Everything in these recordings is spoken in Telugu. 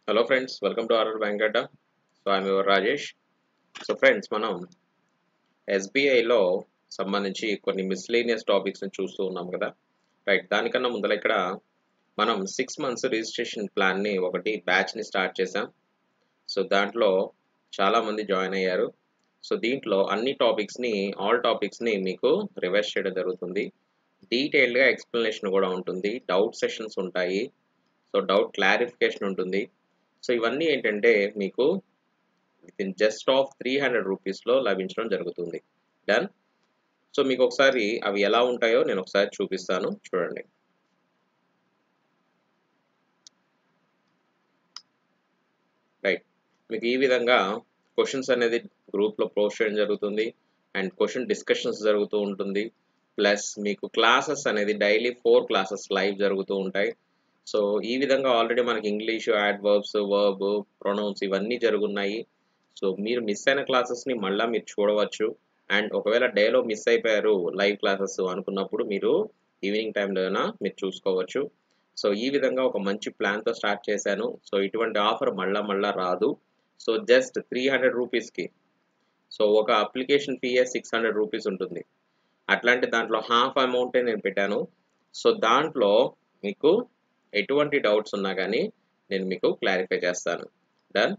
hello friends welcome to RR Venkata so I'm your Rajesh so friends మనం ఎస్బీఐలో సంబంధించి కొన్ని మిస్లేనియస్ టాపిక్స్ని చూస్తూ ఉన్నాం కదా రైట్ దానికన్నా ముందర ఇక్కడ మనం సిక్స్ మంత్స్ రిజిస్ట్రేషన్ ప్లాన్ని ఒకటి బ్యాచ్ని స్టార్ట్ చేసాం సో దాంట్లో చాలామంది జాయిన్ అయ్యారు సో దీంట్లో అన్ని టాపిక్స్ని ఆల్ టాపిక్స్ని మీకు రివైజ్ చేయడం జరుగుతుంది డీటెయిల్డ్గా ఎక్స్ప్లెనేషన్ కూడా ఉంటుంది డౌట్ సెషన్స్ ఉంటాయి సో డౌట్ క్లారిఫికేషన్ ఉంటుంది సో ఇవన్నీ ఏంటంటే మీకు with in just of three hundred రూపీస్లో లభించడం జరుగుతుంది డన్ సో మీకు ఒకసారి అవి ఎలా ఉంటాయో నేను ఒకసారి చూపిస్తాను చూడండి రైట్ మీకు ఈ విధంగా క్వశ్చన్స్ అనేది గ్రూప్లో పోస్ట్ చేయడం జరుగుతుంది అండ్ క్వశ్చన్ డిస్కషన్స్ జరుగుతూ ఉంటుంది ప్లస్ మీకు క్లాసెస్ అనేది డైలీ ఫోర్ క్లాసెస్ లైవ్ జరుగుతూ ఉంటాయి సో ఈ విధంగా ఆల్రెడీ మనకి ఇంగ్లీష్ యాడ్వర్బ్స్ వర్బ్ ప్రొనౌన్స్ ఇవన్నీ జరుగున్నాయి సో మీరు మిస్ అయిన క్లాసెస్ని మళ్ళీ మీరు చూడవచ్చు అండ్ ఒకవేళ డేలో మిస్ అయిపోయారు లైవ్ క్లాసెస్ అనుకున్నప్పుడు మీరు ఈవినింగ్ టైంలోనా మీరు చూసుకోవచ్చు సో ఈ విధంగా ఒక మంచి ప్లాన్తో స్టార్ట్ చేశాను సో ఇటువంటి ఆఫర్ మళ్ళా మళ్ళా రాదు సో జస్ట్ త్రీ హండ్రెడ్ రూపీస్కి సో ఒక అప్లికేషన్ ఫీయే సిక్స్ హండ్రెడ్ రూపీస్ ఉంటుంది అట్లాంటి దాంట్లో హాఫ్ అమౌంటే నేను పెట్టాను సో దాంట్లో మీకు ఎటువంటి డౌట్స్ ఉన్నా కానీ నేను మీకు క్లారిఫై చేస్తాను డన్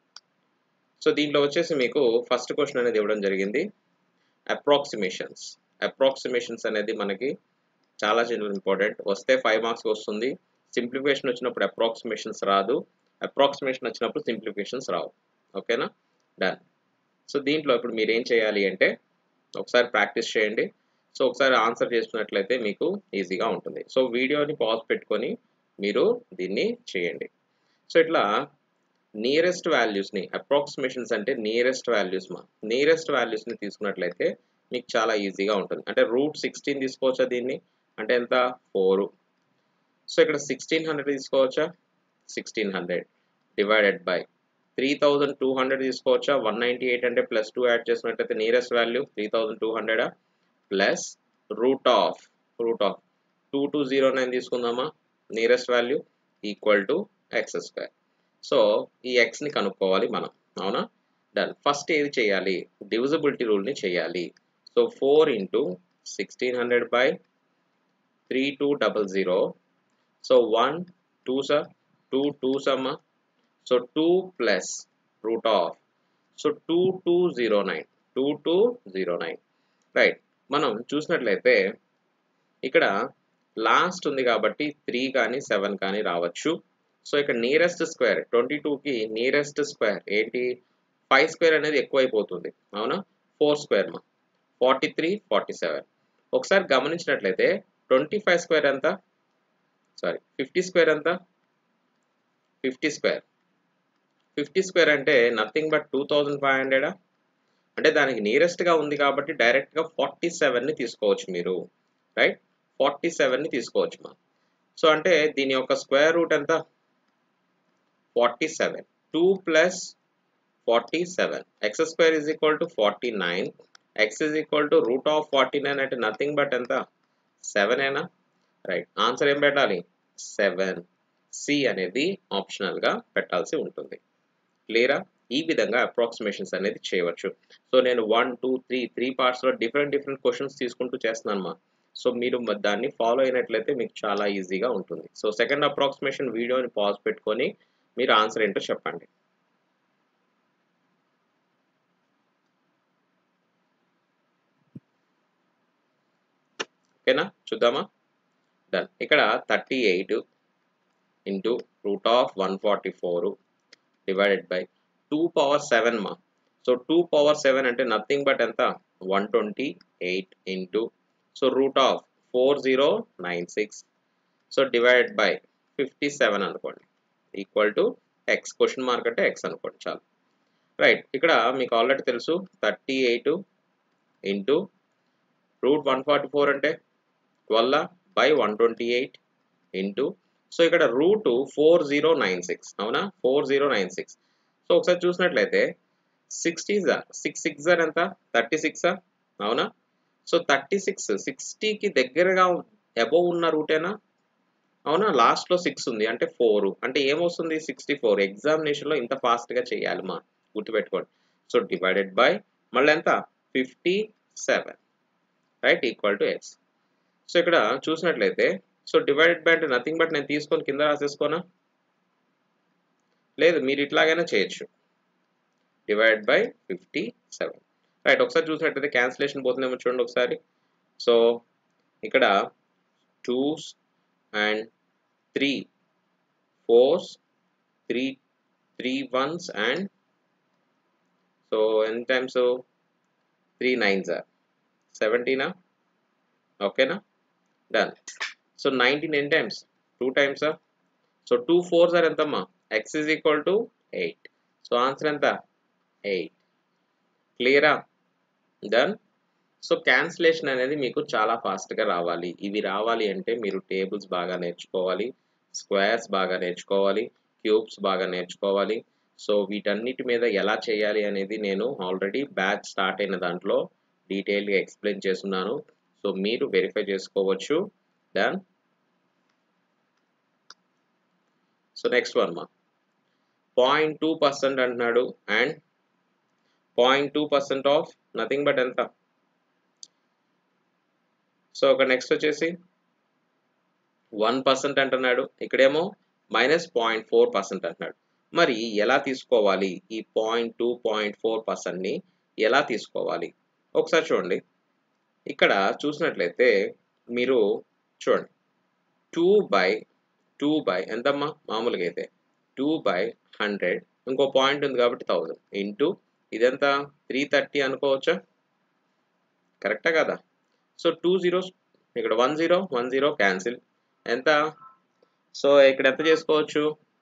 సో దీంట్లో వచ్చేసి మీకు ఫస్ట్ క్వశ్చన్ అనేది ఇవ్వడం జరిగింది అప్రాక్సిమేషన్స్ అప్రాక్సిమేషన్స్ అనేది మనకి చాలా చిన్న ఇంపార్టెంట్ వస్తే ఫైవ్ మార్క్స్ వస్తుంది సింప్లిఫికేషన్ వచ్చినప్పుడు అప్రాక్సిమేషన్స్ రాదు అప్రాక్సిమేషన్ వచ్చినప్పుడు సింప్లిఫికేషన్స్ రావు ఓకేనా డన్ సో దీంట్లో ఇప్పుడు మీరు ఏం చేయాలి అంటే ఒకసారి ప్రాక్టీస్ చేయండి సో ఒకసారి ఆన్సర్ చేసుకున్నట్లయితే మీకు ఈజీగా ఉంటుంది సో వీడియోని పాజ్ పెట్టుకొని మీరు దీన్ని చేయండి సో ఇట్లా నియరెస్ట్ వాల్యూస్ని అప్రాక్సిమేషన్స్ అంటే నియరెస్ట్ వాల్యూస్ మా నియరెస్ట్ వాల్యూస్ని తీసుకున్నట్లయితే మీకు చాలా ఈజీగా ఉంటుంది అంటే రూట్ సిక్స్టీన్ తీసుకోవచ్చా దీన్ని అంటే ఎంత ఫోరు సో ఇక్కడ సిక్స్టీన్ హండ్రెడ్ తీసుకోవచ్చా sixteen hundred divided by three thousand two hundred తీసుకోవచ్చా వన్ నైంటీ ఎయిట్ అంటే ప్లస్ టూ యాడ్ చేసినట్లయితే nearest value three thousand two హండ్రెడా plus root of root of two two zero nine తీసుకుందామా nearest value equal to x square so ఈ ఎక్స్ని కనుక్కోవాలి మనం అవునా డన్ ఫస్ట్ ఏది చేయాలి డివిజిబిలిటీ రూల్ని చేయాలి so four into sixteen hundred by three two double zero so one two sir two two సమ్మా so two plus root of so two two zero nine two two zero nine right మనం చూసినట్లయితే ఇక్కడ లాస్ట్ ఉంది కాబట్టి త్రీ కానీ సెవెన్ కానీ రావచ్చు సో ఇక్కడ నియరెస్ట్ స్క్వేర్ ట్వంటీ టూకి నియరెస్ట్ స్క్వేర్ ఏంటి ఫైవ్ స్క్వేర్ అనేది ఎక్కువైపోతుంది అవునా ఫోర్ స్క్వేర్ మా ఫార్టీ త్రీ ఫార్టీ సెవెన్ ఒకసారి గమనించినట్లయితే ట్వంటీ ఫైవ్ స్క్వేర్ ఎంత సారీ ఫిఫ్టీ స్క్వేర్ ఎంత ఫిఫ్టీ స్క్వేర్ ఫిఫ్టీ స్క్వేర్ అంటే nothing but two thousand five హండ్రెడా అంటే దానికి నియరెస్ట్గా ఉంది కాబట్టి డైరెక్ట్గా ఫార్టీ సెవెన్ని తీసుకోవచ్చు మీరు రైట్ ఫార్టీ సెవెన్ని తీసుకోవచ్చు మా సో అంటే దీని యొక్క స్క్వేర్ రూట్ ఎంత forty seven two plus forty seven x square is equal to forty nine x is equal to root of forty nine అంటే నథింగ్ బట్ ఎంత సెవెన్ ఏనా రైట్ ఆన్సర్ ఏం పెట్టాలి సెవెన్ సి అనేది ఆప్షనల్గా పెట్టాల్సి ఉంటుంది క్లియరా ఈ విధంగా అప్రాక్సిమేషన్స్ అనేది చేయవచ్చు సో నేను వన్ టూ త్రీ త్రీ పార్ట్స్లో డిఫరెంట్ డిఫరెంట్ క్వశ్చన్స్ తీసుకుంటూ చేస్తున్నాను మా సో మీరు దాన్ని ఫాలో అయినట్లయితే మీకు చాలా ఈజీగా ఉంటుంది సో సెకండ్ అప్రాక్సిమేషన్ వీడియోని పాజ్ పెట్టుకొని మీరు ఆన్సర్ ఏంటో చెప్పండి ఓకేనా చూద్దామా డన్ ఇక్కడ thirty eight into root of one forty four divided by two power seven మా సో టూ పవర్ సెవెన్ అంటే నథింగ్ బట్ ఎంత one twenty eight into so root of four zero nine six so divided by fifty seven అనుకోండి equal to x question mark అంటే ఎక్స్ అనుకోండి చాలు రైట్ ఇక్కడ మీకు ఆల్రెడీ తెలుసు thirty eight into root one forty four అంటే twelve by one twenty eight into so ఇక్కడ root four zero nine six అవునా four zero nine six so ఒకసారి చూసినట్లయితే సిక్స్టీజా సిక్స్ సిక్స్ ఎంత థర్టీ సిక్సా అవునా సో థర్టీ సిక్స్ సిక్స్టీకి దగ్గరగా అబోవ్ ఉన్న రూటేనా అవునా లాస్ట్లో సిక్స్ ఉంది అంటే ఫోర్ అంటే ఏమొస్తుంది సిక్స్టీ ఫోర్ ఎగ్జామినేషన్లో ఇంత ఫాస్ట్గా చేయాలి మా గుర్తుపెట్టుకోండి సో డివైడెడ్ బై మళ్ళీ ఎంత fifty seven right equal to x so ఇక్కడ చూసినట్లయితే సో డివైడెడ్ బై అంటే నథింగ్ బట్ నేను తీసుకొని కింద రాసేసుకోనా లేదు మీరు ఇట్లాగైనా చేయొచ్చు divide by fifty seven right ఒకసారి చూసినట్లయితే క్యాన్సిలేషన్ పోతుందేమో చూడండి ఒకసారి సో ఇక్కడ twos and three fours three three ones and so ఎన్ని టైమ్స్ త్రీ నైన్స్ సెవెంటీనా ఓకేనా డన్ సో నైన్టీన్ ఎన్ని టైమ్స్ టూ టైమ్సా సో టూ ఫోర్స్ ఆర్ ఎంతమ్మా x is equal to eight so answer ఎంత ఎయిట్ క్లియరా డన్ సో క్యాన్సిలేషన్ అనేది మీకు చాలా ఫాస్ట్గా రావాలి ఇవి రావాలి అంటే మీరు టేబుల్స్ బాగా నేర్చుకోవాలి స్క్వేర్స్ బాగా నేర్చుకోవాలి క్యూబ్స్ బాగా నేర్చుకోవాలి సో వీటన్నిటి మీద ఎలా చేయాలి అనేది నేను ఆల్రెడీ బ్యాచ్ స్టార్ట్ అయిన దాంట్లో డీటెయిల్గా ఎక్స్ప్లెయిన్ చేస్తున్నాను సో మీరు వెరిఫై చేసుకోవచ్చు డన్ సో నెక్స్ట్ వన్ మా పాయింట్ టూ పర్సెంట్ అంటున్నాడు and point two percent of nothing but ఎంత సో ఒక నెక్స్ట్ వచ్చేసి వన్ పర్సెంట్ అంటున్నాడు ఇక్కడేమో మైనస్ పాయింట్ ఫోర్ పర్సెంట్ అంటున్నాడు మరి ఎలా తీసుకోవాలి ఈ పాయింట్ టూ పాయింట్ ఫోర్ పర్సెంట్ని ఎలా తీసుకోవాలి ఒకసారి చూడండి ఇక్కడ చూసినట్లయితే మీరు చూడండి టూ బై టూ బై ఎంతమ్మా మామూలుగా అయితే టూ బై హండ్రెడ్ ఇంకో పాయింట్ ఉంది కాబట్టి థౌజండ్ ఇంటూ ఇదెంత త్రీ థర్టీ అనుకోవచ్చా కరెక్టా కదా సో టూ జీరోస్ ఇక్కడ one zero one zero cancel ఎంత సో ఇక్కడ ఎంత చేసుకోవచ్చు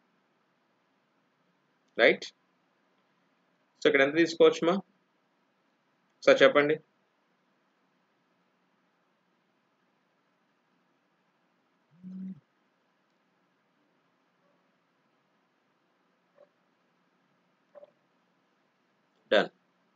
రైట్ సో ఇక్కడ ఎంత తీసుకోవచ్చు మా సార్ చెప్పండి done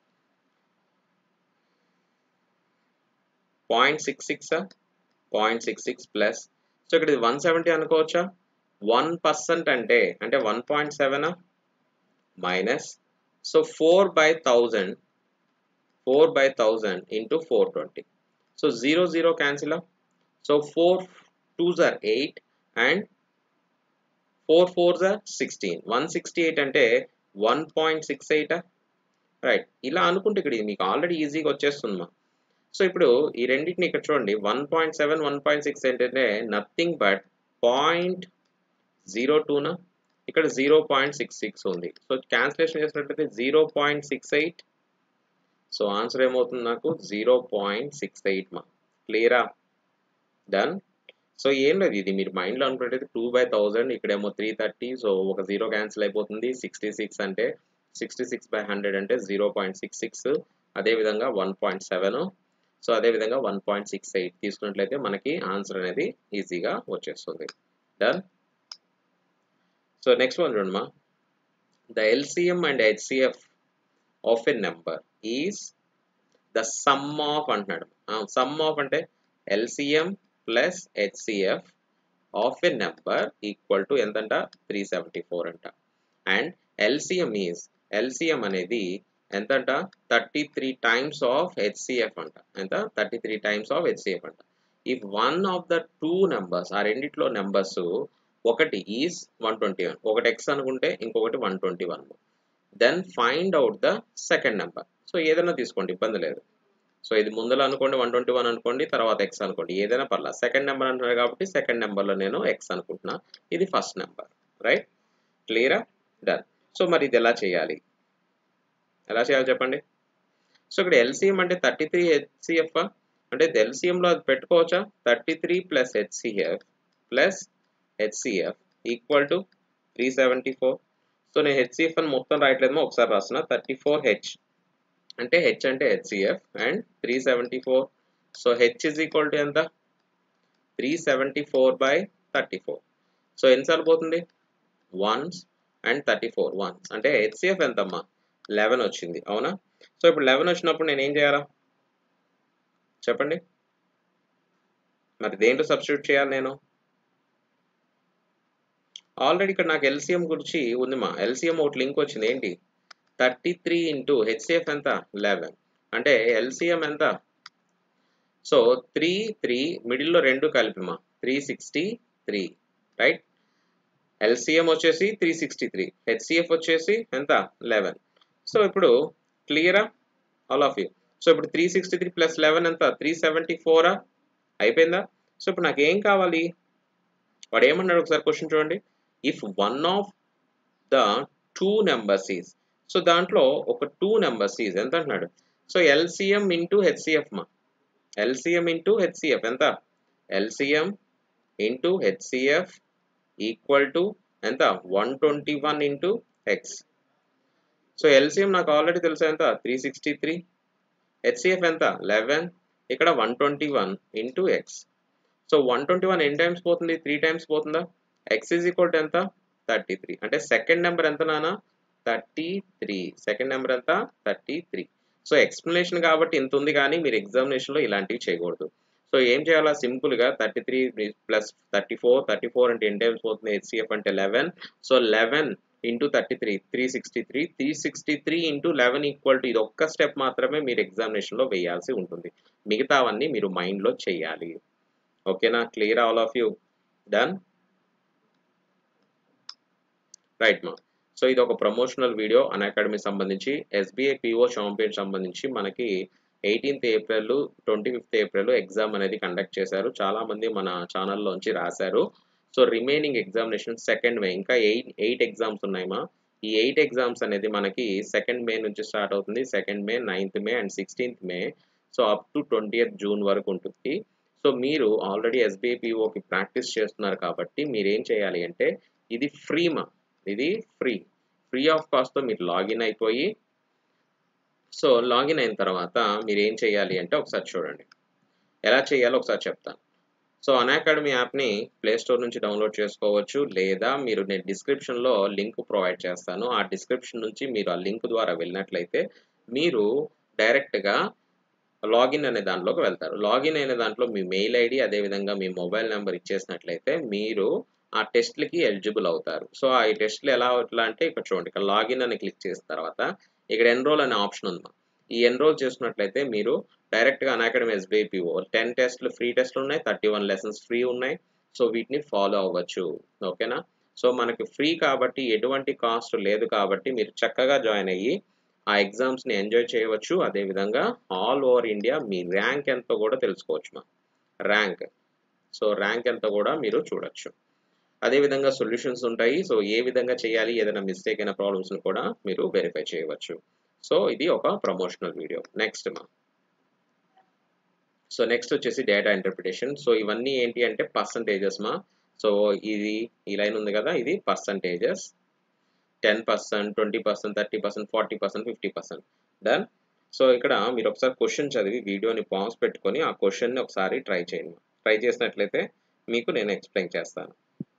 point six six point six six plus so ఇక్కడ ఇది వన్ సెవెంటీ అనుకోవచ్చా వన్ పర్సెంట్ అంటే అంటే వన్ పాయింట్ సెవెనా minus so four by thousand four by thousand into four twenty so zero zero cancel so four twos are eight and four fours are sixteen one sixty eight అంటే వన్ పాయింట్ సిక్స్ ఎయిటా రైట్ ఇలా అనుకుంటే ఇక్కడ మీకు ఆల్రెడీ ఈజీగా వచ్చేస్తుంది మా సో ఇప్పుడు ఈ రెండింటిని ఇక్కడ చూడండి one point seven one point six ఏంటంటే నథింగ్ బట్ పాయింట్ జీరో టూనా ఇక్కడ జీరో పాయింట్ సిక్స్ సిక్స్ ఉంది సో క్యాన్సిలేషన్ చేసినట్లయితే zero point six eight so answer ఏమవుతుంది నాకు జీరో పాయింట్ సిక్స్ ఎయిట్ మా క్లియరా డన్ సో ఏం లేదు ఇది మీరు మైండ్లో అనుకున్నట్టయితే టూ బై థౌజండ్ ఇక్కడేమో త్రీ థర్టీ సో ఒక జీరో క్యాన్సిల్ అయిపోతుంది సిక్స్టీ సిక్స్ అంటే సిక్స్టీ సిక్స్ బై హండ్రెడ్ అంటే జీరో పాయింట్ సిక్స్ సిక్స్ అదేవిధంగా వన్ పాయింట్ సెవెన్ సో అదేవిధంగా వన్ పాయింట్ సిక్స్ ఎయిట్ తీసుకున్నట్లయితే మనకి ఆన్సర్ అనేది ఈజీగా వచ్చేస్తుంది డన్ సో నెక్స్ట్ వన్ చూడమ్మా the LCM and HCF of a number is the sum of అంటున్నాడు సమ్ ఆఫ్ అంటే LCM plus HCF of a number equal to ఎంతంట త్రీ సెవెంటీ ఫోర్ అంట అండ్ ఎల్సిఎం ఈజ్ ఎల్సిఎం అనేది ఎంతంట thirty three times of HCF అంట ఎంత thirty three times of HCF అంట if one of the two numbers ఆ రెండిట్లో నెంబర్స్ ఒకటి ఈజ్ వన్ ట్వంటీ వన్ ఒకటి ఎక్స్ అనుకుంటే ఇంకొకటి one twenty one then find out the second number so ఏదైనా తీసుకోండి ఇబ్బంది లేదు సో ఇది ముందర అనుకోండి వన్ ట్వంటీ వన్ అనుకోండి తర్వాత ఎక్స్ అనుకోండి ఏదైనా పర్లేదు సెకండ్ నెంబర్ అంటున్నారు కాబట్టి సెకండ్ నెంబర్లో నేను ఎక్స్ అనుకుంటున్నా ఇది ఫస్ట్ నెంబర్ రైట్ క్లియరా డన్ సో మరి ఇది ఎలా చేయాలి ఎలా చేయాలి చెప్పండి సో ఇక్కడ ఎల్సిఎం అంటే థర్టీ త్రీ హెచ్సిఎఫ్ అంటే ఎల్సిఎంలో అది పెట్టుకోవచ్చా thirty three plus HCF plus HCF equal to three seventy four so నేను హెచ్సిఎఫ్ అని మొత్తం రాయట్లేదేమో ఒకసారి రాసిన థర్టీ ఫోర్ హెచ్ అంటే హెచ్ అంటే HCF and three seventy four so H is equal to ఎంత three seventy four by thirty four so ఎన్నిసార్లు పోతుంది once and thirty four once అంటే హెచ్సిఎఫ్ ఎంతమ్మా లెవెన్ వచ్చింది అవునా సో ఇప్పుడు లెవెన్ వచ్చినప్పుడు నేను ఏం చేయాలా చెప్పండి మరి దేంట్లో సబ్స్టిట్యూట్ చేయాలి నేను ఆల్రెడీ ఇక్కడ నాకు ఎల్సిఎం గురించి ఉంది మా ఎల్సిఎం ఒకటి లింక్ వచ్చింది ఏంటి థర్టీ త్రీ ఇంటూ హెచ్సిఎఫ్ ఎంత లెవెన్ అంటే ఎల్సిఎం ఎంత సో త్రీ త్రీ మిడిల్లో రెండు కలిపిమా three sixty three right LCM వచ్చేసి త్రీ సిక్స్టీ త్రీ హెచ్సిఎఫ్ వచ్చేసి ఎంత లెవెన్ సో ఇప్పుడు క్లియరా ఆల్ ఆఫ్ యూ సో ఇప్పుడు three sixty three plus eleven ఎంత త్రీ సెవెంటీ ఫోరా అయిపోయిందా సో ఇప్పుడు నాకు ఏం కావాలి వాడు ఏమన్నాడు ఒకసారి క్వశ్చన్ చూడండి if one of the two numbers is so దాంట్లో ఒక టూ నెంబర్స్ ఈజ్ ఎంత అంటున్నాడు సో ఎల్సిఎం ఇంటూ హెచ్సిఎఫ్ మా ఎల్సిఎం ఇంటూ హెచ్సిఎఫ్ ఎంత LCM into HCF equal to ఎంత one twenty one into X so LCM నాకు ఆల్రెడీ తెలుసు ఎంత త్రీ సిక్స్టీ త్రీ హెచ్సిఎఫ్ ఎంత లెవెన్ ఇక్కడ one twenty one into X so one twenty one ఎన్ని టైమ్స్ పోతుంది త్రీ టైమ్స్ పోతుందా ఎక్స్ ఈజ్ ఈక్వల్ టు ఎంత థర్టీ త్రీ అంటే సెకండ్ నెంబర్ ఎంత నానా థర్టీ త్రీ సెకండ్ నెంబర్ ఎంత థర్టీ త్రీ సో ఎక్స్ప్లెనేషన్ కాబట్టి ఇంత ఉంది కానీ మీరు ఎగ్జామినేషన్లో ఇలాంటివి చేయకూడదు సో ఏం చేయాలా సింపుల్గా thirty three plus thirty four thirty four అంటే ఎన్ని టైమ్స్ పోతుంది హెచ్సిఎఫ్ అంటే eleven so eleven into thirty three three sixty three three sixty three into eleven equal to ఇది ఒక్క స్టెప్ మాత్రమే మీరు ఎగ్జామినేషన్లో వేయాల్సి ఉంటుంది మిగతావన్నీ మీరు మైండ్లో చేయాలి ఓకేనా clear all of you done right మా సో ఇది ఒక ప్రమోషనల్ వీడియో అన్ అకాడమీ సంబంధించి ఎస్బీఐ పిఓ ఛాంపియన్ సంబంధించి మనకి eighteenth April twenty fifth April exam అనేది కండక్ట్ చేశారు చాలా మంది మన ఛానల్లోంచి రాశారు so remaining examination second May ఇంకా ఎయిట్ ఎయిట్ ఎగ్జామ్స్ ఉన్నాయమ్మా ఈ ఎయిట్ ఎగ్జామ్స్ అనేది మనకి సెకండ్ మే నుంచి స్టార్ట్ అవుతుంది second May ninth May and sixteenth May so up to twenty June వరకు ఉంటుంది సో మీరు ఆల్రెడీ ఎస్బీఐ పిఓకి ప్రాక్టీస్ చేస్తున్నారు కాబట్టి మీరు ఏం చేయాలి అంటే ఇది ఫ్రీమా ఇది ఫ్రీ ఫ్రీ ఆఫ్ కాస్ట్తో మీరు లాగిన్ అయిపోయి సో లాగిన్ అయిన తర్వాత మీరు ఏం చేయాలి అంటే ఒకసారి చూడండి ఎలా చేయాలో ఒకసారి చెప్తాను సో అన్ అకాడమీ యాప్ని ప్లే స్టోర్ నుంచి డౌన్లోడ్ చేసుకోవచ్చు లేదా మీరు నేను డిస్క్రిప్షన్లో లింక్ ప్రొవైడ్ చేస్తాను ఆ డిస్క్రిప్షన్ నుంచి మీరు ఆ లింక్ ద్వారా వెళ్ళినట్లయితే మీరు డైరెక్ట్గా లాగిన్ అనే దాంట్లోకి వెళ్తారు లాగిన్ అయిన దాంట్లో మీ మెయిల్ ఐడి అదేవిధంగా మీ మొబైల్ నెంబర్ ఇచ్చేసినట్లయితే మీరు ఆ టెస్ట్లకి ఎలిజిబుల్ అవుతారు సో ఆ టెస్ట్లు ఎలా ఎట్లా అంటే ఇక్కడ చూడండి ఇక్కడ లాగిన్ అని క్లిక్ చేసిన తర్వాత ఇక్కడ ఎన్రోల్ అనే ఆప్షన్ ఉంది ఈ ఎన్రోల్ చేసుకున్నట్లయితే మీరు డైరెక్ట్గా Unacademy SBI PO ten టెస్ట్లు ఫ్రీ టెస్ట్లు ఉన్నాయి థర్టీ వన్ లెసన్స్ ఫ్రీ ఉన్నాయి సో వీటిని ఫాలో అవ్వచ్చు ఓకేనా సో మనకి ఫ్రీ కాబట్టి ఎటువంటి కాస్ట్ లేదు కాబట్టి మీరు చక్కగా జాయిన్ అయ్యి ఆ ఎగ్జామ్స్ని ఎంజాయ్ చేయవచ్చు అదేవిధంగా ఆల్ ఓవర్ ఇండియా మీ ర్యాంక్ ఎంతో కూడా తెలుసుకోవచ్చు మా ర్యాంక్ సో ర్యాంక్ ఎంత కూడా మీరు చూడొచ్చు అదేవిధంగా సొల్యూషన్స్ ఉంటాయి సో ఏ విధంగా చేయాలి ఏదైనా మిస్టేక్ అయిన ప్రాబ్లమ్స్ని కూడా మీరు వెరిఫై చేయవచ్చు సో ఇది ఒక ప్రమోషనల్ వీడియో నెక్స్ట్ మా సో నెక్స్ట్ వచ్చేసి డేటా ఇంటర్ప్రిటేషన్ సో ఇవన్నీ ఏంటి అంటే పర్సంటేజెస్ మా సో ఇది ఈ లైన్ ఉంది కదా ఇది percentages ten percent twenty percent thirty percent forty percent fifty percent done so ఇక్కడ మీరు ఒకసారి క్వశ్చన్ చదివి వీడియోని పాజ్ పెట్టుకొని ఆ క్వశ్చన్ని ఒకసారి ట్రై చేయండి ట్రై చేసినట్లయితే మీకు నేను ఎక్స్ప్లెయిన్ చేస్తాను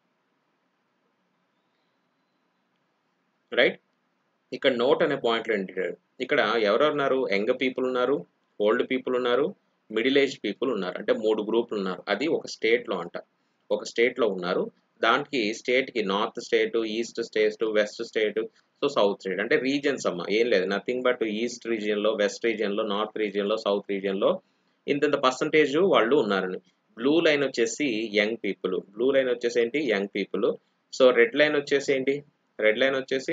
రైట్ ఇక్కడ నోట్ అనే పాయింట్లో ఏంటి ఇక్కడ ఎవరెవరు ఉన్నారు యంగ్ పీపుల్ ఉన్నారు ఓల్డ్ పీపుల్ ఉన్నారు మిడిల్ ఏజ్ పీపుల్ ఉన్నారు అంటే మూడు గ్రూపులు ఉన్నారు అది ఒక స్టేట్లో అంట ఒక స్టేట్లో ఉన్నారు దానికి స్టేట్కి north state east state west state so south state అంటే రీజియన్స్ అమ్మ ఏం లేదు నథింగ్ బట్ ఈస్ట్ రీజియన్లో వెస్ట్ రీజియన్లో నార్త్ రీజియన్లో సౌత్ రీజియన్లో ఇంతంత పర్సంటేజ్ వాళ్ళు ఉన్నారని బ్లూ లైన్ వచ్చేసి యంగ్ పీపుల్ బ్లూ లైన్ వచ్చేసి ఏంటి young people so red line వచ్చేసి ఏంటి రెడ్ లైన్ వచ్చేసి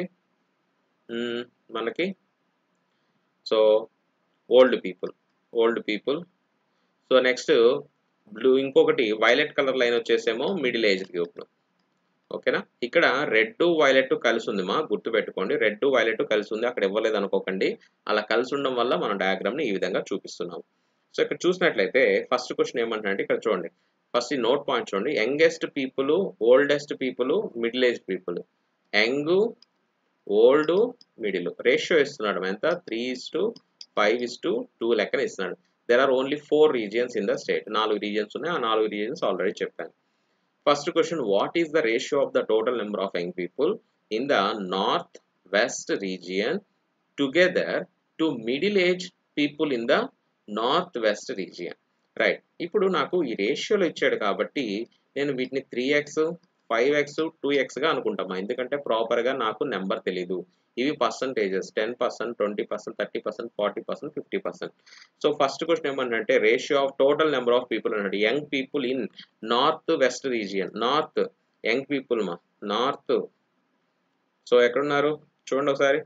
మనకి so old people old people so next blue ఇంకొకటి వైలెట్ కలర్ లైన్ వచ్చేసేమో మిడిల్ ఏజ్ గ్రూప్ ఓకేనా ఇక్కడ రెడ్ వైలెట్ కలిసి ఉంది మా గుర్తు పెట్టుకోండి రెడ్ వైలెట్ కలిసి ఉంది అక్కడ ఇవ్వలేదు అనుకోకండి అలా కలిసి ఉండడం వల్ల మనం డయాగ్రామ్ని ఈ విధంగా చూపిస్తున్నాం సో ఇక్కడ చూసినట్లయితే ఫస్ట్ క్వశ్చన్ ఏమంటారంటే ఇక్కడ చూడండి ఫస్ట్ ఈ నోట్ పాయింట్ చూడండి youngest people oldest people middle age people young old middle ratio ఇస్తున్నాడు ఎంత three is to five is to two లెక్కన ఇస్తున్నాడు there are only four regions in the state నాలుగు రీజియన్స్ ఉన్నాయి ఆ నాలుగు రీజియన్స్ ఆల్రెడీ చెప్పాను first question what is the ratio of the total number of young people in the north west region together to middle age people in the north west region right ఇప్పుడు నాకు ఈ రేషియోలో ఇచ్చాడు కాబట్టి నేను వీటిని three X five X two ఎక్స్గా అనుకుంటామా ఎందుకంటే ప్రాపర్గా నాకు నెంబర్ తెలీదు ఇవి percentages ten percent twenty percent thirty percent forty percent fifty percent so first question ఏమన్నంటే ratio of total number of people అన్నాడు young people in north west region north young people మా నార్త్ సో ఎక్కడున్నారు చూడండి ఒకసారి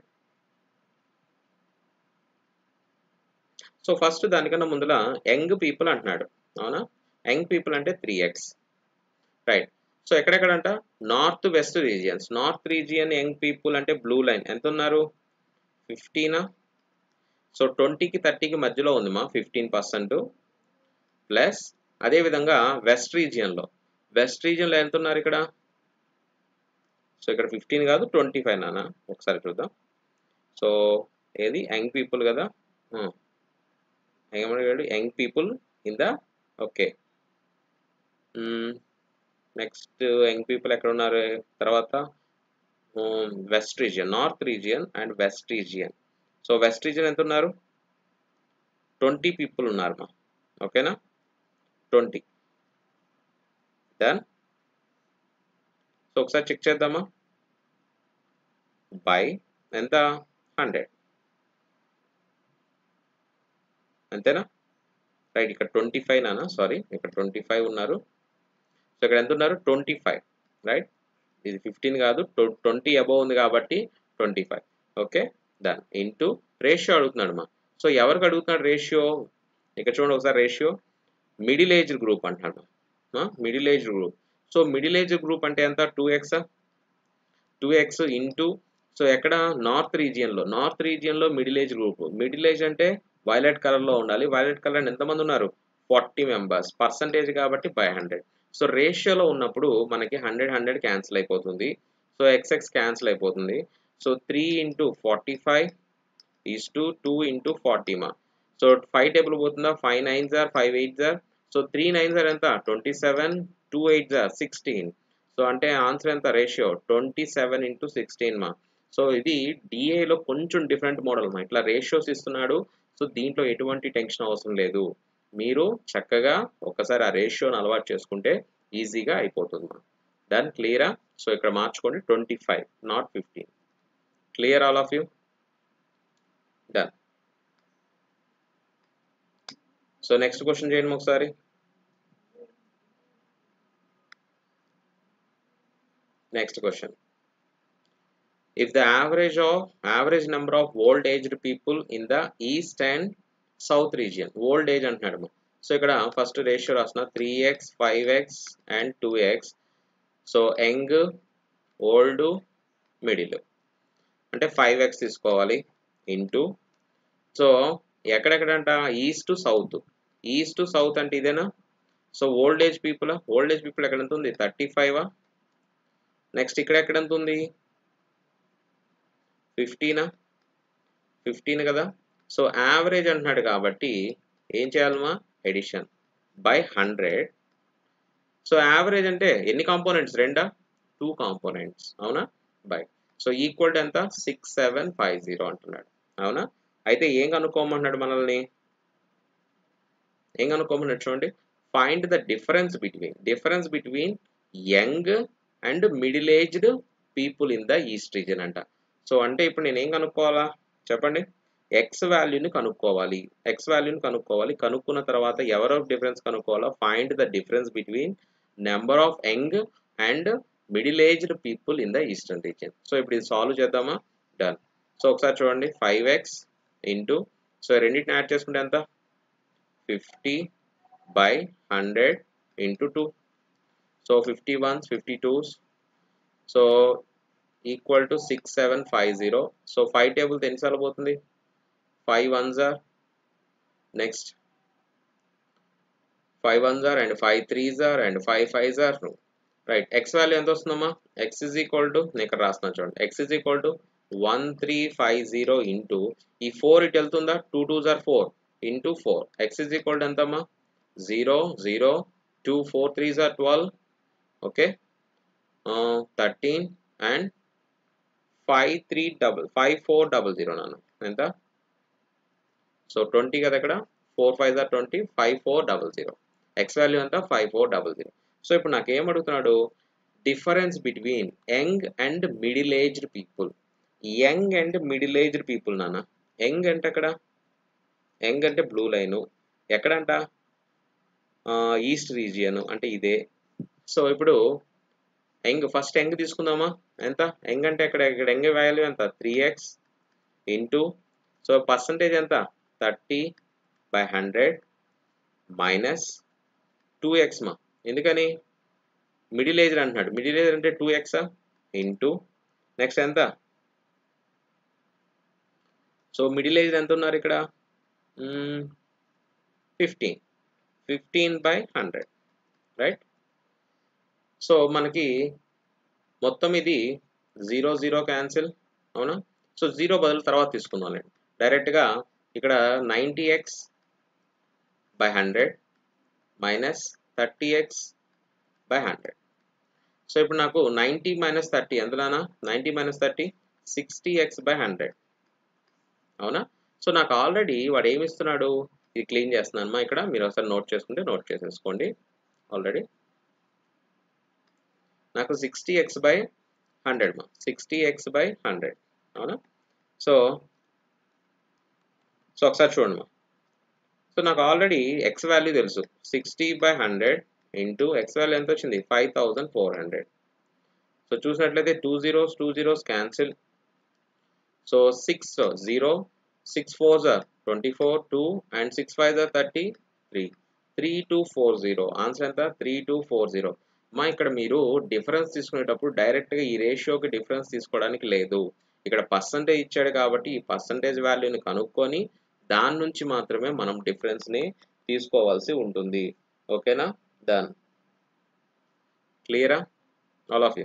సో ఫస్ట్ దానికన్నా ముందుల యంగ్ పీపుల్ అంటున్నాడు అవునా యంగ్ పీపుల్ అంటే త్రీ ఎక్స్ రైట్ సో ఎక్కడెక్కడంట north west regions north region young people అంటే బ్లూ లైన్ ఎంత ఉన్నారు ఫిఫ్టీనా సో ట్వంటీకి థర్టీకి మధ్యలో ఉంది మా ఫిఫ్టీన్ పర్సెంట్ ప్లస్ అదేవిధంగా వెస్ట్ రీజియన్లో వెస్ట్ రీజియన్లో ఎంత ఉన్నారు ఇక్కడ సో ఇక్కడ ఫిఫ్టీన్ కాదు ట్వంటీ ఫైవ్ నానా ఒకసారి చూద్దాం సో ఏది యంగ్ పీపుల్ కదా ఏమన్నాడు young people in the okay next young people ఎక్కడ ఉన్నారు తర్వాత west region north region and west region so west region ఎంత ఉన్నారు ట్వంటీ పీపుల్ ఉన్నారు మా ఓకేనా ట్వంటీ దెన్ సో ఒకసారి చెక్ చేద్దామా బై ఎంత హండ్రెడ్ అంతేనా రైట్ ఇక్కడ ట్వంటీ ఫైవ్ నానా సారీ ఇక్కడ ట్వంటీ ఫైవ్ ఉన్నారు సో ఇక్కడ ఎంత ఉన్నారు ట్వంటీ ఫైవ్ రైట్ ఇది ఫిఫ్టీన్ కాదు ట్వంటీ అబోవ్ ఉంది కాబట్టి twenty five okay done into ratio అడుగుతున్నాడు మా సో ఎవరికి అడుగుతున్నాడు రేషియో ఇక్కడ చూడండి ఒకసారి రేషియో మిడిల్ ఏజ్ గ్రూప్ అంటున్నాడు middle age group so middle age group అంటే ఎంత two X two X into so ఎక్కడ నార్త్ రీజియన్లో నార్త్ రీజియన్లో middle age group middle age అంటే వైలెట్ కలర్లో ఉండాలి వైలెట్ కలర్ ఎంతమంది ఉన్నారు ఫార్టీ మెంబర్స్ పర్సంటేజ్ కాబట్టి బై హండ్రెడ్ సో రేషియోలో ఉన్నప్పుడు మనకి హండ్రెడ్ హండ్రెడ్ క్యాన్సిల్ అయిపోతుంది సో ఎక్స్ఎక్స్ క్యాన్సిల్ అయిపోతుంది so three into forty five is to two into forty మా సో ఫైవ్ టేబుల్ పోతుందా ఫైవ్ నైన్ జార్ ఫైవ్ ఎయిట్ జార్ సో త్రీ నైన్ జార్ ఎంత ట్వంటీ సెవెన్ టూ ఎయిట్ జార్ సిక్స్టీన్ సో అంటే ఆన్సర్ ఎంత ratio twenty seven into sixteen మా సో ఇది డిఏలో కొంచెం డిఫరెంట్ మోడల్ మా ఇట్లా రేషియోస్ ఇస్తున్నాడు సో దీంట్లో ఎటువంటి టెన్షన్ అవసరం లేదు మీరు చక్కగా ఒకసారి ఆ రేషియోని అలవాటు చేసుకుంటే ఈజీగా అయిపోతుంది మా దాని క్లియరా సో ఇక్కడ మార్చుకోండి twenty five not fifteen clear all of you done so next question చేయండి ఒకసారి next question if the average of average number of old aged people in the east and south region old age అంటున్నాడు సో ఇక్కడ ఫస్ట్ రేషియో రాసిన three X five x and two x so young old middle అంటే ఫైవ్ ఎక్స్ తీసుకోవాలి ఇంటూ సో ఎక్కడెక్కడంట ఈస్ట్ సౌత్ ఈస్ట్ సౌత్ అంటే ఇదేనా so old age people old age people ఎక్కడ ఎంత ఉంది థర్టీ ఫైవా నెక్స్ట్ ఇక్కడ ఎక్కడ ఎంత ఉంది ఫిఫ్టీనా ఫిఫ్టీన్ కదా సో యావరేజ్ అంటున్నాడు కాబట్టి ఏం చేయాలమ్మా addition by hundred so average అంటే ఎన్ని కాంపోనెంట్స్ రెండా టూ కాంపోనెంట్స్ అవునా బై సో ఈక్వల్ టు ఎంత సిక్స్ సెవెన్ ఫైవ్ జీరో అంటున్నాడు అవునా అయితే ఏం కనుక్కోమన్నాడు మనల్ని ఏం కనుక్కోమన్నాడు చూడండి find the difference between difference between young and middle aged people in the east region అంట సో అంటే ఇప్పుడు నేను ఏం కనుక్కోవాలా చెప్పండి ఎక్స్ వాల్యూని కనుక్కోవాలి ఎక్స్ వాల్యూని కనుక్కోవాలి కనుక్కున్న తర్వాత ఎవరో డిఫరెన్స్ కనుక్కోవాలా find the difference between number of young and middle aged people in the eastern region so ఇప్పుడు ఇది సాల్వ్ చేద్దామా డన్ సో ఒకసారి చూడండి ఫైవ్ ఎక్స్ ఇంటూ సో రెండింటిని యాడ్ చేసుకుంటే ఎంత fifty by hundred into two so fifty ones fifty twos so equal to six seven five zero so five table ఎన్నిసార్లు పోతుంది ఫైవ్ వన్ జార్ నెక్స్ట్ ఫైవ్ వన్ జార్ and five three jar and five five జార్ రైట్ ఎక్స్ వాల్యూ ఎంత వస్తుందమ్మా ఎక్స్ ఇస్ ఈక్వల్ టు నేను ఇక్కడ రాస్తున్నా చూడండి x is equal to one three five zero into ఈ ఫోర్ ఇటు వెళ్తుందా టూ టూ జార్ four into four x is equal to ఎంతమ్మా zero zero two four three జార్ twelve okay thirteen and five three double five four double zero నాన్న ఎంత సో ట్వంటీ కదా ఇక్కడ ఫోర్ ఫైవ్ జార్ twenty five four double zero x value ఎంత five four double zero so ఇప్పుడు నాకు ఏం అడుగుతున్నాడు difference between young and middle aged people young and middle aged people నాన్న యంగ్ అంటే అక్కడ యంగ్ అంటే బ్లూ లైను ఎక్కడంట ఈస్ట్ రీజియన్ అంటే ఇదే సో ఇప్పుడు యంగ్ ఫస్ట్ యంగ్ తీసుకుందామా ఎంత యంగ్ అంటే ఇక్కడ ఇక్కడ యంగ్ వాల్యూ ఎంత three x into so percentage ఎంత thirty by hundred minus two x మా ఎందుకని మిడిల్ ఏజ్ అంటున్నాడు మిడిల్ ఏజ్ అంటే టూ ఎక్సా ఇంటూ నెక్స్ట్ ఎంత సో మిడిల్ ఏజ్ ఎంత ఉన్నారు ఇక్కడ fifteen fifteen by hundred right so మనకి మొత్తం ఇది జీరో జీరో క్యాన్సిల్ అవునా సో జీరో బదులు తర్వాత తీసుకుందాం నేను డైరెక్ట్గా ఇక్కడ ninety x by hundred minus thirty x by hundred so ఇప్పుడు నాకు నైంటీ మైనస్ థర్టీ ఎంతలానా ninety minus thirty sixty x by hundred అవునా సో నాకు ఆల్రెడీ వాడు ఏమి ఇస్తున్నాడు ఇది క్లీన్ చేస్తున్నానమ్మా ఇక్కడ మీరు ఒకసారి నోట్ చేసుకుంటే నోట్ చేసేసుకోండి ఆల్రెడీ నాకు సిక్స్టీ ఎక్స్ బై హండ్రెడ్ మా సిక్స్టీ ఎక్స్ బై హండ్రెడ్ అవునా సో సో ఒకసారి చూడండి మా సో నాకు ఆల్రెడీ ఎక్స్ వాల్యూ తెలుసు sixty by hundred into x value ఎంత వచ్చింది five thousand four hundred so చూసినట్లయితే two zeros two zeros cancel so six zero six four are twenty four two and six five are thirty three three two four zero answer ఎంత త్రీ టూ ఫోర్ జీరో మా ఇక్కడ మీరు డిఫరెన్స్ తీసుకునేటప్పుడు డైరెక్ట్గా ఈ రేషియోకి డిఫరెన్స్ తీసుకోవడానికి లేదు ఇక్కడ పర్సంటేజ్ ఇచ్చాడు కాబట్టి ఈ పర్సంటేజ్ వాల్యూని కనుక్కొని దాని నుంచి మాత్రమే మనం డిఫరెన్స్ని తీసుకోవాల్సి ఉంటుంది ఓకేనా డన్ క్లియరా all of you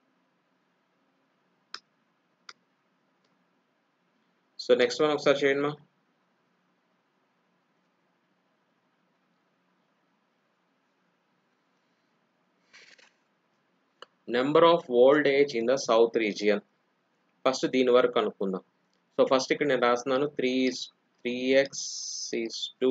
so next one ఒకసారి చేయండి మా number of old age in the south region first దీని వరకు కనుక్కుందాం సో ఫస్ట్ ఇక్కడ నేను రాస్తున్నాను three three x is to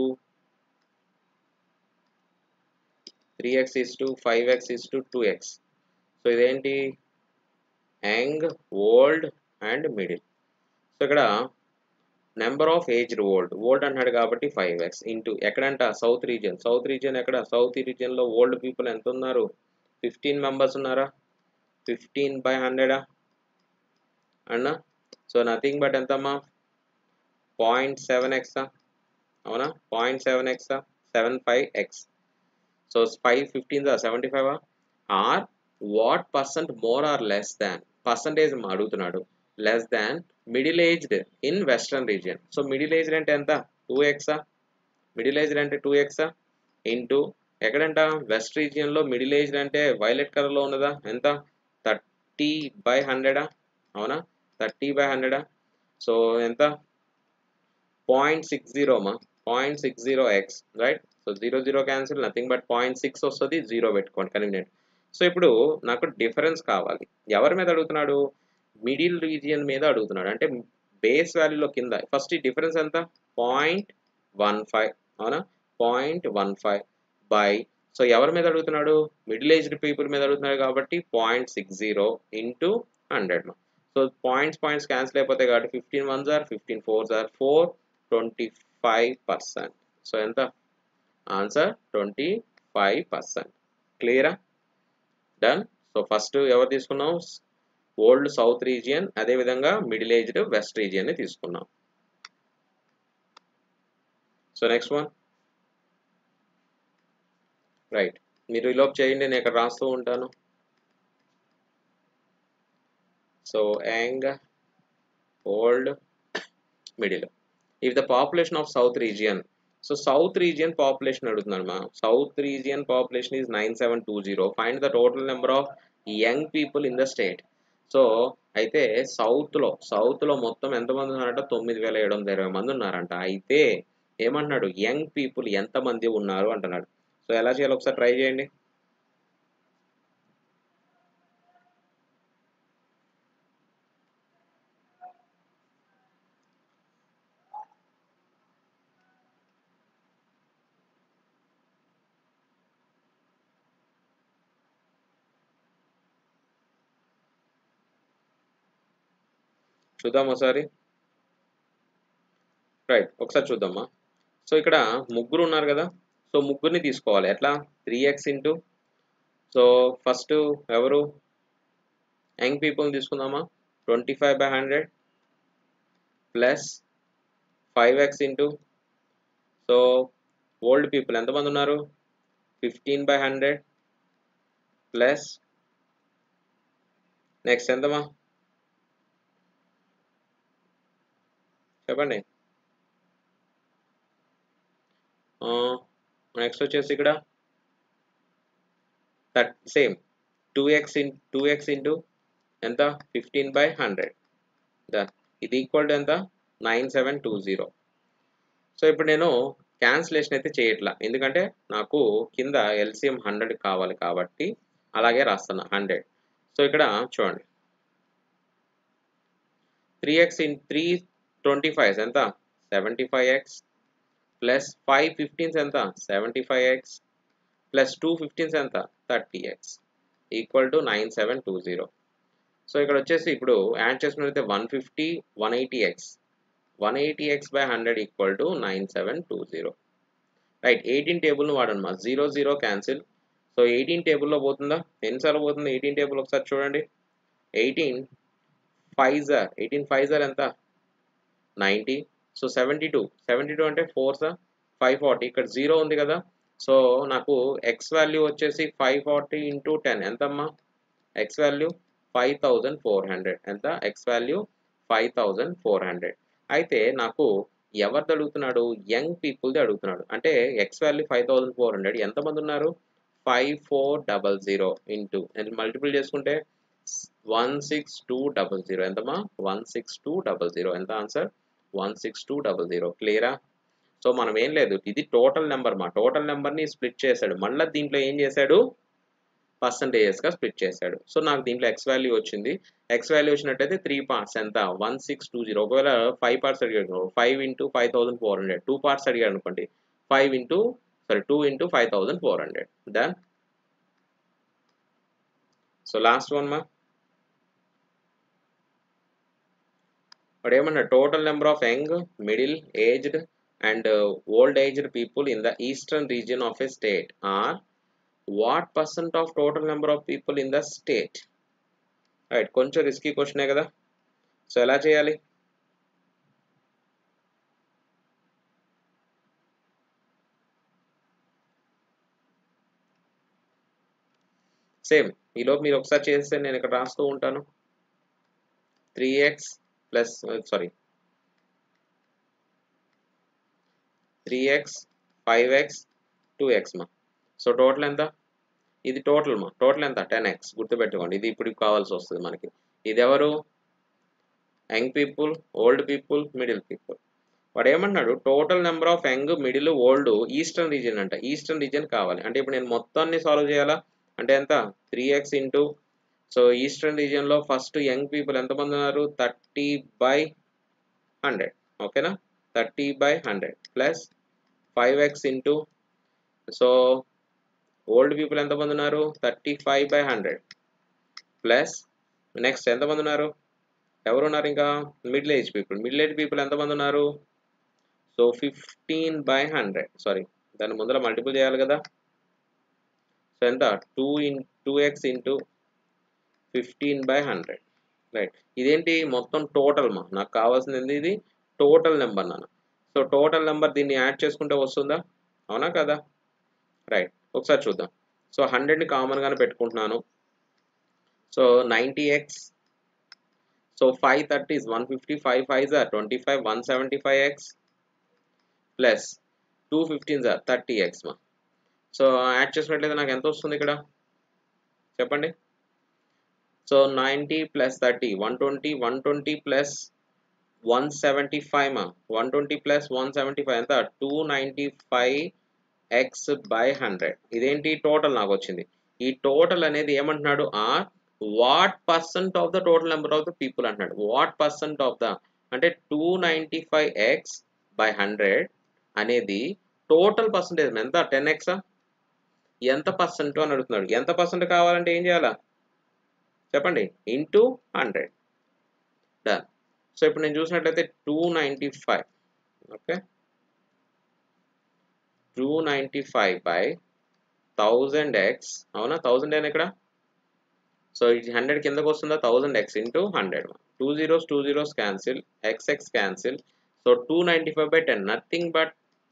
three x is to five x is to two x so ఇదేంటి young old and middle so ఇక్కడ number of aged old old అన్నాడు కాబట్టి ఫైవ్ ఎక్స్ ఇంటూ ఎక్కడంట సౌత్ రీజియన్ సౌత్ రీజియన్ ఎక్కడ సౌత్ రీజియన్లో ఓల్డ్ పీపుల్ ఎంత ఉన్నారు ఫిఫ్టీన్ మెంబర్స్ ఉన్నారా ఫిఫ్టీన్ బై హండ్రెడా అన్నా సో నథింగ్ బట్ ఎంతమ్మా పాయింట్ సెవెన్ ఎక్సా అవునా పాయింట్ సెవెన్ ఎక్సా seven five x so five fifteen seventy five or what percent more or less than percentage అడుగుతున్నాడు less than middle aged in western region so middle aged అంటే ఎంత టూ ఎక్సా మిడిల్ ఏజ్డ్ అంటే టూ ఎక్సా ఇంటూ ఎక్కడంట వెస్ట్ రీజియన్లో మిడిల్ ఏజ్డ్ అంటే వైలెట్ కలర్లో ఉన్నదా ఎంత థర్టీ బై హండ్రెడా అవునా థర్టీ బై హండ్రెడా సో ఎంత పాయింట్ సిక్స్ జీరో మా point six zero x right so zero zero cancel nothing but point six వస్తుంది జీరో పెట్టుకోండి కన్వీనియంట్ సో ఇప్పుడు నాకు డిఫరెన్స్ కావాలి ఎవరి మీద అడుగుతున్నాడు మిడిల్ రీజియన్ మీద అడుగుతున్నాడు అంటే బేస్ వాల్యూలో కింద ఫస్ట్ ఈ డిఫరెన్స్ ఎంత పాయింట్ వన్ ఫైవ్ అవునా point one five by so ఎవరి మీద అడుగుతున్నాడు మిడిల్ ఏజ్డ్ పీపుల్ మీద అడుగుతున్నాడు కాబట్టి point six zero into hundred so points points cancel అయిపోతాయి కాబట్టి fifteen ones or fifteen fours or four twenty five percent so ఎంత ఆన్సర్ ట్వంటీ ఫైవ్ పర్సెంట్ క్లియరా డన్ సో ఫస్ట్ ఎవరు తీసుకున్నాం ఓల్డ్ సౌత్ రీజియన్ అదేవిధంగా మిడిల్ ఏజ్డ్ వెస్ట్ రీజియన్ని తీసుకున్నాం సో నెక్స్ట్ వన్ రైట్ మీరు ఈలోపు చేయండి నేను ఇక్కడ రాస్తూ ఉంటాను so young old middle if the population of south region so south region population అడుగుతున్నాడు మా south region population is nine seven two zero find the total number of young people in the state so అయితే సౌత్లో సౌత్లో మొత్తం ఎంతమంది ఉన్నారంట తొమ్మిది వేల ఏడు వందల ఇరవై మంది ఉన్నారంట అయితే ఏమంటున్నాడు యంగ్ పీపుల్ ఎంతమంది ఉన్నారు అంటున్నాడు సో ఎలా చేయాలి ఒకసారి ట్రై చేయండి చూద్దాం ఒకసారి రైట్ ఒకసారి చూద్దామా సో ఇక్కడ ముగ్గురు ఉన్నారు కదా సో ముగ్గురిని తీసుకోవాలి ఎట్లా three x into so first ఎవరు యంగ్ పీపుల్ని తీసుకుందామా twenty five by hundred plus five x into so old people ఎంతమంది ఉన్నారు fifteen by hundred plus next ఎంతమా చెప్పండి నెక్స్ట్ వచ్చేసి ఇక్కడ third same two x in two X into ఎంత ఫిఫ్టీన్ బై హండ్రెడ్ ఇది ఈక్వల్ టు ఎంత nine seven two zero so ఇప్పుడు నేను క్యాన్సిలేషన్ అయితే చేయట్లా ఎందుకంటే నాకు కింద ఎల్సిఎం హండ్రెడ్ కావాలి కాబట్టి అలాగే రాస్తున్నా హండ్రెడ్ సో ఇక్కడ చూడండి three x in three twenty five ఎంత seventy five x plus five fifteens ఎంత seventy five x plus two fifteens ఎంత thirty x equal to nine seven two zero so ఇక్కడ వచ్చేసి ఇప్పుడు యాడ్ చేసుకున్నట్లయితే one fifty one eighty x one eighty x by hundred equal to nine seven two zero right eighteen టేబుల్ను వాడనమా zero zero cancel so eighteen టేబుల్లో పోతుందా ఎన్నిసార్లు పోతుంది ఎయిటీన్ టేబుల్ ఒకసారి చూడండి ఎయిటీన్ ఫైవ్ జార్ ఎయిటీన్ ఫైవ్ జార్ ఎంత ninety so seventy two seventy two అంటే ఫోర్ సార్ ఫైవ్ ఫార్టీ ఇక్కడ జీరో ఉంది కదా సో నాకు ఎక్స్ వాల్యూ వచ్చేసి ఫైవ్ ఫార్టీ ఇంటూ టెన్ ఎంతమ్మా x value five thousand four hundred ఎంత x value five thousand four hundred అయితే నాకు ఎవరిది అడుగుతున్నాడు యంగ్ పీపుల్ది అడుగుతున్నాడు అంటే x value five thousand four hundred ఎంతమంది ఉన్నారు five four double zero into multiple చేసుకుంటే one six two double zero ఎంతమా one six two double zero ఎంత answer one six two double zero క్లియరా సో మనం ఏం లేదు ఇది టోటల్ నెంబర్ మా టోటల్ నెంబర్ని స్ప్లిట్ చేశాడు మళ్ళీ దీంట్లో ఏం చేశాడు పర్సంటేజెస్గా స్ప్లిట్ చేశాడు సో నాకు దీంట్లో ఎక్స్ వాల్యూ వచ్చింది ఎక్స్ వాల్యూ వచ్చినట్టయితే త్రీ పార్ట్స్ ఎంత వన్ సిక్స్ టూ జీరో ఒకవేళ ఫైవ్ పార్ట్స్ అడిగాడు five into five thousand four hundred two parts అడిగాడు అనుకోండి five into sorry two into five thousand four hundred done so last one మా వాడు ఏమన్నా total number of young middle aged and old aged people in the eastern region of a state or what percent of total number of people in the state right కొంచెం రిస్కీ క్వశ్చనే కదా సో ఎలా చేయాలి సేమ్ ఈలోపు మీరు ఒకసారి చేస్తే నేను ఇక్కడ రాస్తూ ఉంటాను three x plus sorry three X five X two x మా సో టోటల్ ఎంత ఇది టోటల్ మా టోటల్ ఎంత టెన్ ఎక్స్ గుర్తుపెట్టుకోండి ఇది ఇప్పుడు కావాల్సి వస్తుంది మనకి ఇది ఎవరు young people old people middle people వాడు ఏమన్నాడు total number of young middle old eastern region అంట ఈస్టర్న్ రీజియన్ కావాలి అంటే ఇప్పుడు నేను మొత్తాన్ని సాల్వ్ చేయాలా అంటే ఎంత three x into so eastern రీజియన్లో ఫస్ట్ యంగ్ పీపుల్ ఎంతమంది ఉన్నారు థర్టీ బై హండ్రెడ్ ఓకేనా thirty by hundred plus five x into so old people ఎంతమంది ఉన్నారు thirty five by hundred plus next ఎంతమంది ఉన్నారు ఎవరు ఉన్నారు ఇంకా middle age people middle age people ఎంతమంది ఉన్నారు so fifteen by hundred sorry దాని ముందర మల్టిపుల్ చేయాలి కదా సో ఎంత two in two X into fifteen by hundred right ఇదేంటి మొత్తం టోటల్ మా నాకు కావాల్సింది ఇది టోటల్ నెంబర్ నాన్న సో టోటల్ నెంబర్ దీన్ని యాడ్ చేసుకుంటే వస్తుందా అవునా కదా రైట్ ఒకసారి చూద్దాం సో హండ్రెడ్ని కామన్గానే పెట్టుకుంటున్నాను so ninety x so five thirties one fifty five five జార్ twenty five one seventy five x plus two fifteen జార్ థర్టీ ఎక్స్ మా సో యాడ్ చేసినట్లయితే నాకు ఎంత వస్తుంది ఇక్కడ చెప్పండి so ninety plus thirty one twenty one twenty plus one seventy five మా one twenty plus one seventy five ఎంత two ninety five x by hundred ఇదేంటి టోటల్ నాకు వచ్చింది ఈ టోటల్ అనేది ఏమంటున్నాడు are what percent of the total number of the people అంటున్నాడు వాట్ పర్సెంట్ ఆఫ్ ద అంటే two ninety five x by hundred అనేది టోటల్ పర్సంటేజ్ ఎంత టెన్ ఎక్సా ఎంత పర్సెంట్ అని అడుగుతున్నాడు ఎంత పర్సెంట్ కావాలంటే ఏం చేయాలా చెప్పండి ఇంటూ హండ్రెడ్ డన్ సో ఇప్పుడు నేను చూసినట్లయితే two ninety five okay two ninety five by thousand x అవునా థౌజండ్ అయినా ఇక్కడ సో ఇది హండ్రెడ్ కిందకు వస్తుందా thousand x into hundred two zeros two zeros cancel x x cancel so two ninety five by ten nothing but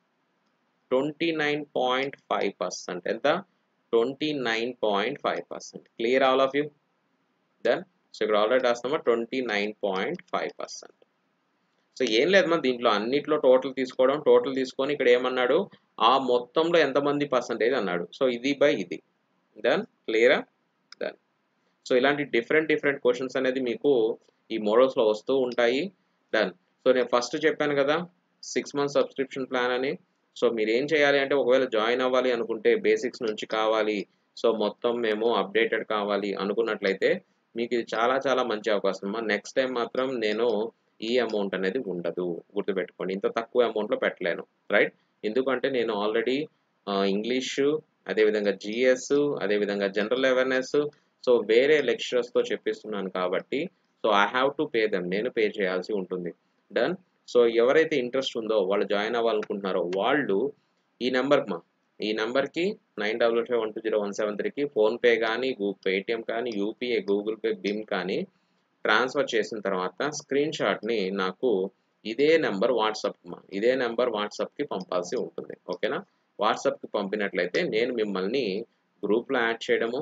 twenty nine point five percent ఎంత twenty nine point five percent clear all of you then so ఇక్కడ ఆల్రెడీ రాస్తామా twenty nine point five percent so ఏం లేదు మన దీంట్లో అన్నిట్లో టోటల్ తీసుకోవడం టోటల్ తీసుకొని ఇక్కడ ఏమన్నాడు ఆ మొత్తంలో ఎంతమంది పర్సంటేజ్ అన్నాడు సో ఇది బై ఇది దెన్ క్లియరా దెన్ సో ఇలాంటి డిఫరెంట్ డిఫరెంట్ క్వశ్చన్స్ అనేది మీకు ఈ మోడల్స్లో వస్తూ ఉంటాయి డన్ సో నేను ఫస్ట్ చెప్పాను కదా సిక్స్ మంత్స్ సబ్స్క్రిప్షన్ ప్లాన్ అని సో మీరు ఏం చేయాలి అంటే ఒకవేళ జాయిన్ అవ్వాలి అనుకుంటే బేసిక్స్ నుంచి కావాలి సో మొత్తం మేము అప్డేటెడ్ కావాలి అనుకున్నట్లయితే మీకు ఇది చాలా చాలా మంచి అవకాశం అమ్మా నెక్స్ట్ టైం మాత్రం నేను ఈ అమౌంట్ అనేది ఉండదు గుర్తుపెట్టుకోండి ఇంత తక్కువ అమౌంట్లో పెట్టలేను రైట్ ఎందుకంటే నేను ఆల్రెడీ ఇంగ్లీషు అదేవిధంగా జిఎస్ అదేవిధంగా జనరల్ అవేర్నెస్ సో వేరే లెక్చరర్స్తో చెప్పిస్తున్నాను కాబట్టి so I have to pay them నేను పే చేయాల్సి ఉంటుంది డన్ సో ఎవరైతే ఇంట్రెస్ట్ ఉందో వాళ్ళు జాయిన్ అవ్వాలనుకుంటున్నారో వాళ్ళు ఈ నెంబర్కి మా ఈ నెంబర్కి nine double five one two zero one seven త్రీకి ఫోన్పే కానీ గూగుల్ పేటిఎం కానీ యూపీఐ గూగుల్ పే బిమ్ కానీ ట్రాన్స్ఫర్ చేసిన తర్వాత స్క్రీన్ షాట్ని నాకు ఇదే నెంబర్ వాట్సాప్ మా ఇదే నెంబర్ వాట్సాప్కి పంపాల్సి ఉంటుంది ఓకేనా వాట్సాప్కి పంపినట్లయితే నేను మిమ్మల్ని గ్రూప్లో యాడ్ చేయడము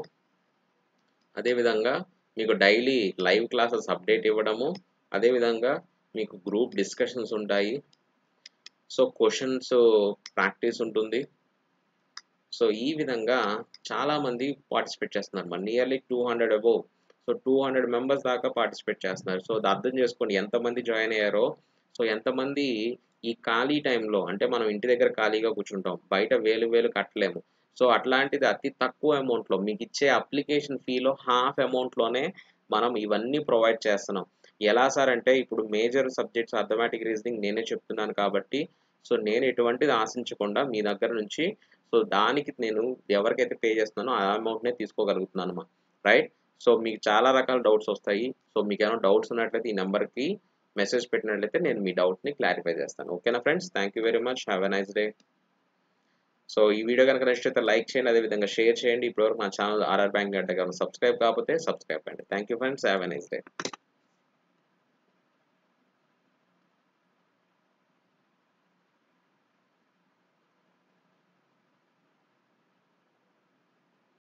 అదేవిధంగా మీకు డైలీ లైవ్ క్లాసెస్ అప్డేట్ ఇవ్వడము అదేవిధంగా మీకు గ్రూప్ డిస్కషన్స్ ఉంటాయి సో క్వశ్చన్స్ ప్రాక్టీస్ ఉంటుంది సో ఈ విధంగా చాలామంది పార్టిసిపేట్ చేస్తున్నారు మరి nearly two hundred above so two hundred members దాకా పార్టిసిపేట్ చేస్తున్నారు సో అది అర్థం చేసుకోండి ఎంతమంది జాయిన్ అయ్యారో సో ఎంతమంది ఈ ఖాళీ టైంలో అంటే మనం ఇంటి దగ్గర ఖాళీగా కూర్చుంటాం బయట వేలు వేలు కట్టలేము సో అట్లాంటిది అతి తక్కువ అమౌంట్లో మీకు ఇచ్చే అప్లికేషన్ ఫీలో హాఫ్ అమౌంట్లోనే మనం ఇవన్నీ ప్రొవైడ్ చేస్తున్నాం ఎలా సార్ అంటే ఇప్పుడు మేజర్ సబ్జెక్ట్స్ అథమెటిక్ రీజనింగ్ నేనే చెప్తున్నాను కాబట్టి సో నేను ఎటువంటిది ఆశించకుండా మీ దగ్గర నుంచి సో దానికి నేను ఎవరికైతే పే చేస్తున్నానో ఆ అమౌంట్నే తీసుకోగలుగుతున్నాను అమ్మా రైట్ సో మీకు చాలా రకాల డౌట్స్ వస్తాయి సో మీకు ఏమైనా డౌట్స్ ఉన్నట్లయితే ఈ నెంబర్కి మెసేజ్ పెట్టినట్లయితే నేను మీ డౌట్ని క్లారిఫై చేస్తాను ఓకేనా friends thank you very much have a nice day so ఈ వీడియో కనుక నచ్చితే లైక్ చేయండి అదేవిధంగా షేర్ చేయండి ఇప్పటివరకు మా ఛానల్ ఆర్ఆర్ బ్యాంక్ అంటే కనుక సబ్స్క్రైబ్ కాకపోతే సబ్స్క్రైబ్ అండి thank you friends have a nice day